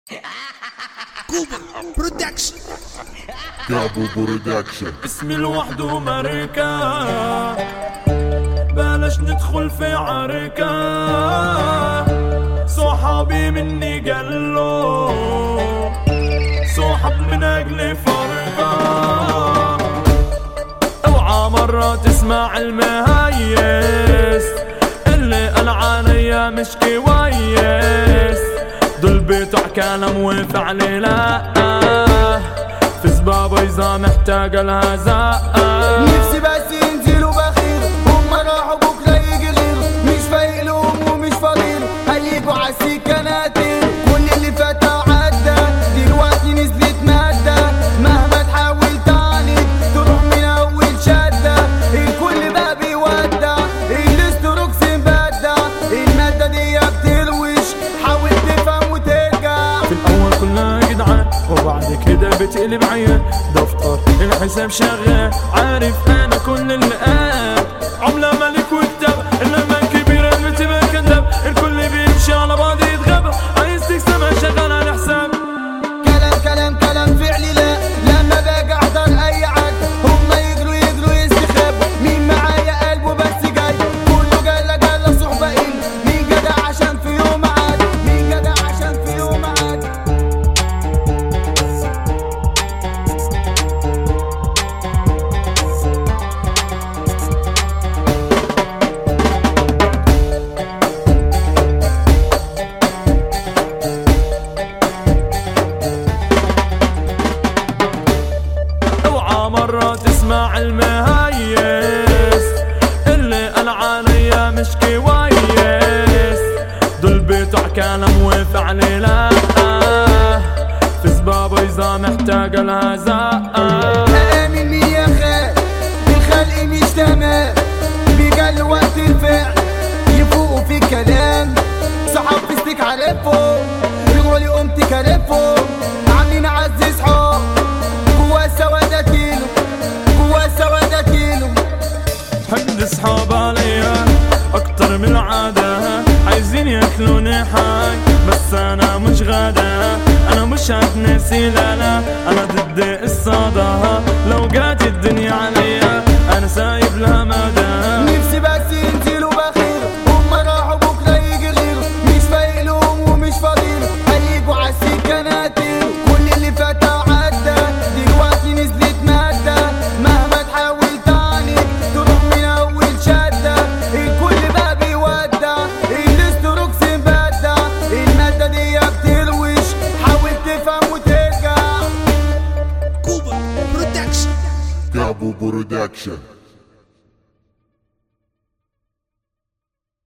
كوبا برودكشن كابو برودكشن اسمي لوحده ماركة بلاش ندخل في عركة صحابي مني قالوا صحاب من اجل فرقة اوعى مرة تسمع المهيس اللي قال عليا مش كويس دول بتوع كلام وفعل لا في سبابة إذا محتاج لها زقة نفسي بس ينزلوا بخير هم راحوا بكره يجي غير مش فايق لهم ومش فاضيل هيجوا عالسكناتين كل اللي فات عدى دلوقتي نزلت مادة مهما تحاول تعاند تروح من اول شدة الكل بقى بيودع الاستروكس مبدع المادة دي بتلوش حاول تفهم وترجع في الأول كلها جدعان وبعد كده بتقلب عيان دفتر الحساب شغال عارف أنا كل اللي قال عملة ملك وكتاب إنما كبيرة بتبقى كذاب الكل بيمشي على بعض يتغاب عايز تكسبها شغال على حساب كلام كلام كلام فعلي لا لما باجي احضر اي عد هم يجروا يجروا يستخبوا مين معايا قلبه بس جاي كله جالا جالا صحبة إيه مين جدع عشان في يوم عاد مين جدع عشان في يوم عاد اوعى مرة تسمع المهيس اللي قال عليا مش كويس دول بتوع كلام وفعل لا في سبابة إذا محتاج لها زقة آمن مين يا خال الخلق مش تمام بيجل وقت الفعل يفوقوا في الكلام صحاب فيستك عارفهم يقولي قمت كلفهم عاملين عز صحاب جوا السوادة كيلو جوا السوادة كيلو حقد اصحاب عليا اكتر من العادة عايزين ياكلوني حي بس انا مش غدا انا مش هتنسي لا لا انا ضد الصدى لو جات الدنيا عليا انا سايب لها مدى نفسي بس ينزلوا بخير هم راحوا بكره يجي غير مش فايق لهم ومش فاضيل هيجوا عالسكناتين كل اللي فات عدى دلوقتي نزلت مادة مهما تحاول تعاند تروح من اول شدة الكل بقى بيودع الاستروكس مبدع المادة دي بتلوش حاول تفهم وترجع كوبا برودكشن كابو برودكشن